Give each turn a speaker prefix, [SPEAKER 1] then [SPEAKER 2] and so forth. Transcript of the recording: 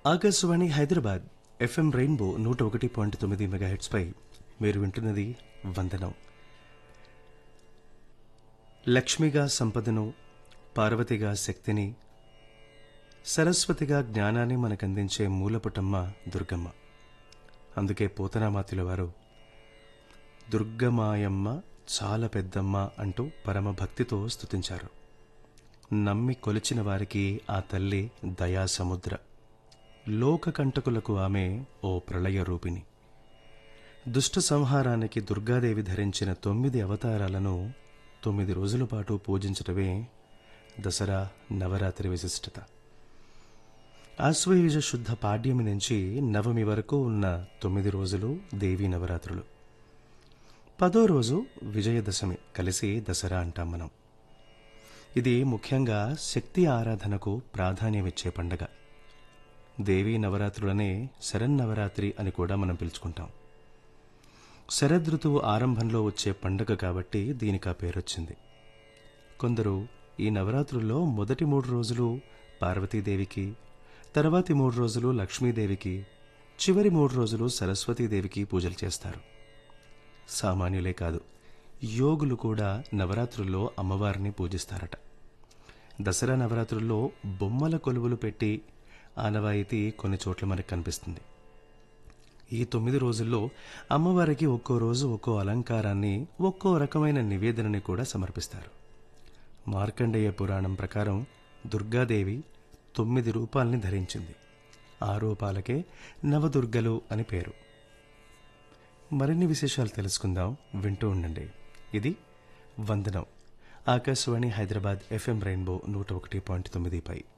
[SPEAKER 1] Akashvani Hyderabad FM rainbow నూట ఒకటి point తొమ్మిది మెగాహెట్స్పై మీరు వింటున్నది వందనం లక్ష్మిగా సంపదను పార్వతిగా శక్తిని సరస్వతిగా జ్ఞానాన్ని మనకందించే మూలపుటమ్మ దుర్గమ్మ అందుకే పోతనామాతుల వారు దుర్గమాయమ్మ చాలా పెద్దమ్మ అంటూ పరమ భక్తితో స్తుతించారు నమ్మి కొలిచిన వారికి ఆ తల్లి దయా సముద్ర లోక కంటకులకు ఆమె ఓ ప్రళయ రూపిణి దుష్ట సంహారానికి దుర్గాదేవి ధరించిన తొమ్మిది అవతారాలను తొమ్మిది రోజుల పాటు పూజించటమే దసరా నవరాత్రి విశిష్టత ఆశ్వయుజ శుద్ధ పాడ్యమి నుంచి నవమి వరకు ఉన్న తొమ్మిది రోజులు దేవీ నవరాత్రులు పదో రోజు విజయదశమి కలిసి దసరా అంటాం మనం ఇది ముఖ్యంగా శక్తి ఆరాధనకు ప్రాధాన్యమిచ్చే పండగ దేవీ నవరాత్రులనే శరన్నవరాత్రి అని కూడా మనం పిలుచుకుంటాం శరదృతువు ఆరంభంలో వచ్చే పండగ కాబట్టి దీనికి ఆ పేరొచ్చింది కొందరు ఈ నవరాత్రుల్లో మొదటి మూడు రోజులు పార్వతీదేవికి తర్వాతి మూడు రోజులు లక్ష్మీదేవికి చివరి మూడు రోజులు సరస్వతీదేవికి పూజలు చేస్తారు సామాన్యులే కాదు యోగులు కూడా నవరాత్రుల్లో అమ్మవారిని పూజిస్తారట దసరా నవరాత్రుల్లో బొమ్మల కొలువులు పెట్టి ఆనవాయితీ కొన్ని చోట్ల మనకు కనిపిస్తుంది ఈ తొమ్మిది రోజుల్లో అమ్మవారికి ఒక్కో రోజు ఒక్కో అలంకారాన్ని ఒక్కో రకమైన నివేదనని కూడా సమర్పిస్తారు మార్కండేయ పురాణం ప్రకారం దుర్గాదేవి తొమ్మిది రూపాల్ని ధరించింది ఆ రూపాలకే నవదుర్గలు అని పేరు మరిన్ని విశేషాలు తెలుసుకుందాం వింటూ ఉండండి ఇది వందనం ఆకాశవాణి హైదరాబాద్ ఎఫ్ఎం రెయిన్బో నూట ఒకటి పాయింట్ తొమ్మిదిపై